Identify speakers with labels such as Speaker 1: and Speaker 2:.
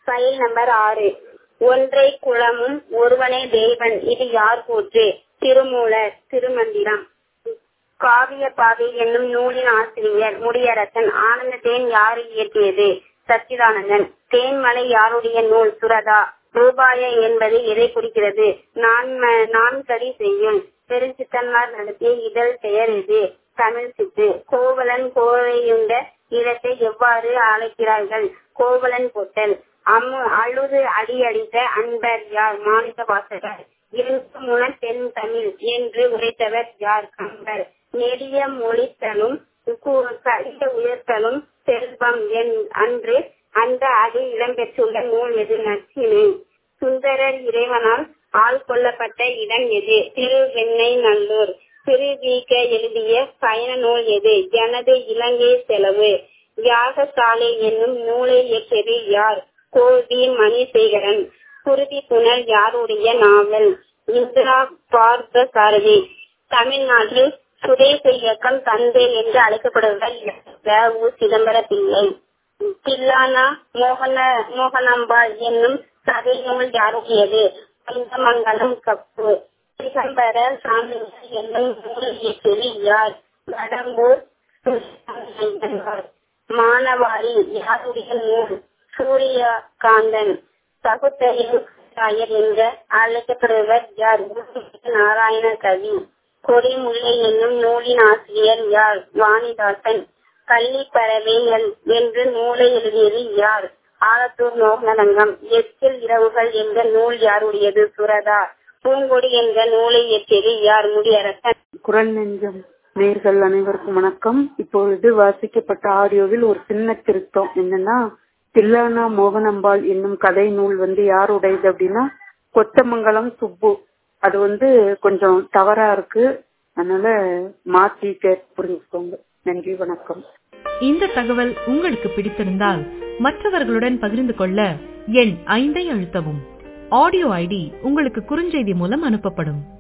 Speaker 1: file number ஆறு ஒன்றை குளமும் ஒருவனே தேவன் இது யார் கூற்று திருமூலர் திருமந்திரம் காவிய பாதை என்னும் நூலின் ஆசிரியர் முடியரசன் ஆனந்த தேன் யாரு இயற்றியது சச்சிதானந்தன் தேன்மலை யாருடைய நூல் சுரதா ரூபாய என்பது எதை குறிக்கிறது நான் நான்கடி செய்யும் பெருஞ்சித்தன்மார் நடத்திய இதழ் பெயர் இது தமிழ் சித்து கோவலன் கோவையுண்ட இடத்தை எவ்வாறு அழைக்கிறார்கள் கோவலன் பொட்டல் அம்மு அழுது அடி அடித்த அன்பர் யார் மாணிக்க வாசகர் இரண்டு மூலம் தென் தமிழ் என்று உரைத்தவர் யார் கம்பர் நெடிய மொழித்தலும் கடித உயர்த்தலும் செல்வம் என் அன்று அந்த அதில் இடம்பெற்றுள்ள நூல் எது நச்சினை சுந்தரர் இறைவனால் ஆள் கொல்லப்பட்ட இடம் எது திருவெண்ணை நல்லூர் திருவிக எழுதிய பயண நூல் எது எனது இலங்கை செலவு யாகசாலை என்னும் நூலை இயக்கியது யார் கோவி மணிசேகரன் குருதி புனல் யாருடைய நாவல் இந்திரா பார்த்த சாரதி தமிழ்நாட்டில் சுதேச இயக்கம் தந்தை என்று அழைக்கப்படுவர் உ சிதம்பர பிள்ளை தில்லானா மோகன மோகனாம்பாள் என்னும் கதை நூல் யாருடையது மங்கலம் கப்பு சிதம்பர சாமி என்னும் நூல் இயக்கியது யார் கடம்பூர் மானவாரி யாருடைய நூல் சூரியகாந்தன் சகுத்தறிவு ராயர் என்று அழைக்கப்படுவர் யார் நாராயண கவி கொடிமுல்லை என்னும் நூலின் ஆசிரியர் யார் வாணிதாசன் கள்ளி பறவைகள் என்று நூலை எழுதியது யார் ஆலத்தூர் மோகனரங்கம் எச்சில் இரவுகள் என்ற நூல் யாருடையது சுரதா பூங்கொடி என்ற நூலை இயற்றியது யார் முடியரசன்
Speaker 2: குரல் நெஞ்சம் நேர்கள் அனைவருக்கும் வணக்கம் இப்பொழுது வாசிக்கப்பட்ட ஆடியோவில் ஒரு சின்ன திருத்தம் என்னன்னா தில்லானா மோகனம்பாள் என்னும் கதை நூல் வந்து யாருடையது அப்படின்னா கொத்தமங்கலம் சுப்பு அது வந்து கொஞ்சம் தவறா இருக்கு அதனால மாத்தி புரிஞ்சுக்கோங்க நன்றி வணக்கம்
Speaker 3: இந்த தகவல் உங்களுக்கு பிடித்திருந்தால் மற்றவர்களுடன் பகிர்ந்து கொள்ள எண் ஐந்தை அழுத்தவும் ஆடியோ ஐடி உங்களுக்கு குறுஞ்செய்தி மூலம் அனுப்பப்படும்